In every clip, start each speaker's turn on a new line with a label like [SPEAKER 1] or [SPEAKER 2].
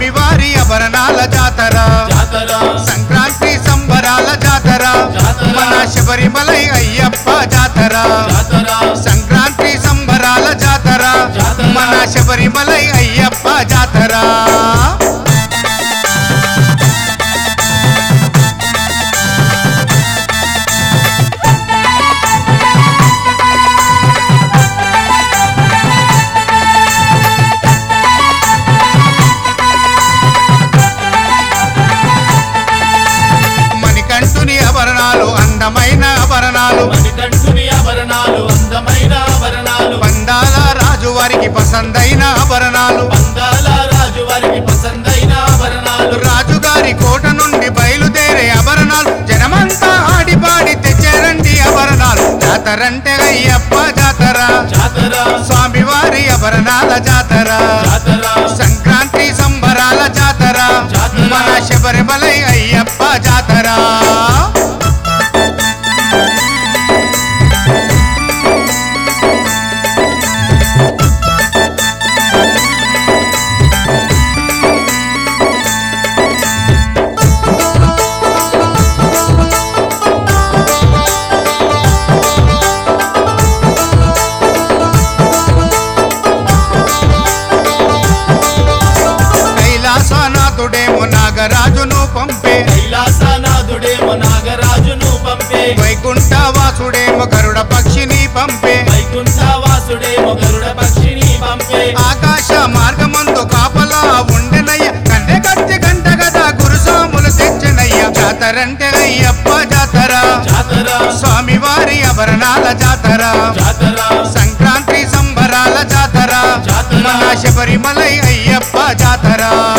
[SPEAKER 1] స్వామివారి అభరణాల జాతర
[SPEAKER 2] జాతర
[SPEAKER 1] సంక్రాంతి సంబరాల జాతర
[SPEAKER 2] జాతర.
[SPEAKER 1] మన శబరిమలై అయ్యప్ప జాతర
[SPEAKER 2] జాతర
[SPEAKER 1] సంక్రాంతి సంబరాల జాతర
[SPEAKER 2] జాతర.
[SPEAKER 1] మన శబరిమలై అయ్యప్ప జాతర మణికంఠుని ఆభరణాలు అందమైన ఆభరణాలు
[SPEAKER 2] మణికంఠుని ఆభరణాలు అందమైన ఆభరణాలు
[SPEAKER 1] పందాల రాజు వారికి పసందైన ఆభరణాలు
[SPEAKER 2] పందాల రాజు వారికి పసందైన ఆభరణాలు
[SPEAKER 1] రాజుగారి కోట నుండి బయలుదేరే ఆభరణాలు జనమంతా ఆడిపాడి తెచ్చారండి ఆభరణాలు జాతరంటే అయ్యప్ప జాతర
[SPEAKER 2] జాతర
[SPEAKER 1] స్వామివారి ఆభరణాల జాతర
[SPEAKER 2] జాతర
[SPEAKER 1] సంక్రాంతి సంబరాల జాతర
[SPEAKER 2] జాతర.
[SPEAKER 1] మన శబరిమలై అయ్యప్ప జాతర కైలాసనాథుడేమో నాగరాజును పంపే
[SPEAKER 2] కైలాసనాథుడేమో నాగరాజును పంపే
[SPEAKER 1] వైకుంఠ వాసుడేమో గరుడ పక్షిని పంపే
[SPEAKER 2] వైకుంఠ వాసుడేమో గరుడ పక్షిని పంపే
[SPEAKER 1] ఆకాశ మార్గమందు కాపలా ఉండెనయ్య కన్నె కత్తి గంట గదా గురుసాములు తెచ్చనయ్య జాతరంటే అయ్యప్ప జాతర
[SPEAKER 2] జాతర
[SPEAKER 1] స్వామివారి ఆభరణాల జాతర
[SPEAKER 2] జాతర
[SPEAKER 1] సంక్రాంతి సంబరాల జాతర
[SPEAKER 2] జాతర.
[SPEAKER 1] మన శబరిమలై అయ్యప్ప జాతర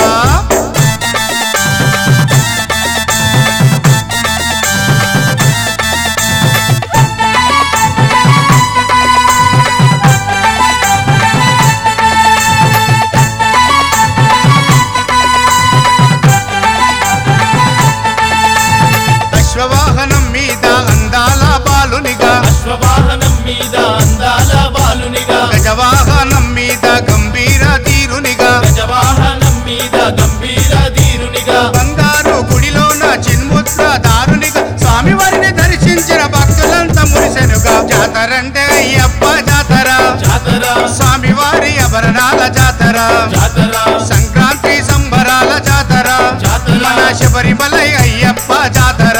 [SPEAKER 1] అశ్వవాహనం మీద అందాల బాలునిగా
[SPEAKER 2] అశ్వవాహనం మీద అందాల బాలునిగా
[SPEAKER 1] గజవాహనం మీద గంభీర తీరునిగా
[SPEAKER 2] గజవాహనం మీద గంభీర ధీరునిగా
[SPEAKER 1] బంగారు గుడిలోన చిన్ముద్ర దారునిగా స్వామివారిని దర్శించిన భక్తులంతా మురిసెనుగా జాతరంటే అయ్యప్ప జాతర
[SPEAKER 2] జాతర
[SPEAKER 1] స్వామివారి ఆభరణాల జాతర
[SPEAKER 2] జాతర
[SPEAKER 1] సంక్రాంతి సంబరాల జాతర
[SPEAKER 2] జాతర.
[SPEAKER 1] మన శబరిమలై అయ్యప్ప జాతర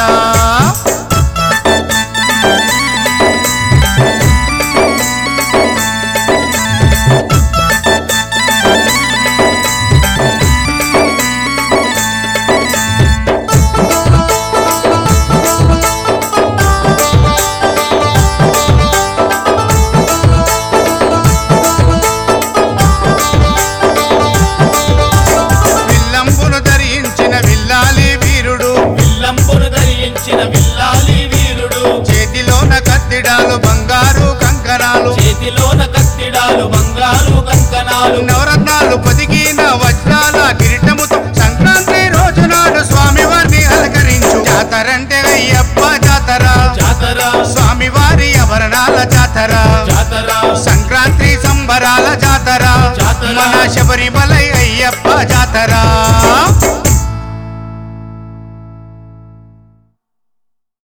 [SPEAKER 1] విల్లంబును ధరించిన విల్లాలి వీరుడు
[SPEAKER 2] విల్లంబును ధరించిన విల్లాలి వీరుడు
[SPEAKER 1] చేతిలోన కత్తిడాలు బంగారు కంకణాలు
[SPEAKER 2] చేతిలోన కత్తిడాలు బంగారు కంకణాలు
[SPEAKER 1] నవరత్నాలు పొదిగిన వజ్రాల కిరీటముతో సంక్రాంతి రోజు నాడు స్వామివారిని అలంకరించు జాతరంటే అయ్యప్ప జాతర
[SPEAKER 2] జాతర
[SPEAKER 1] స్వామివారి ఆభరణాల జాతర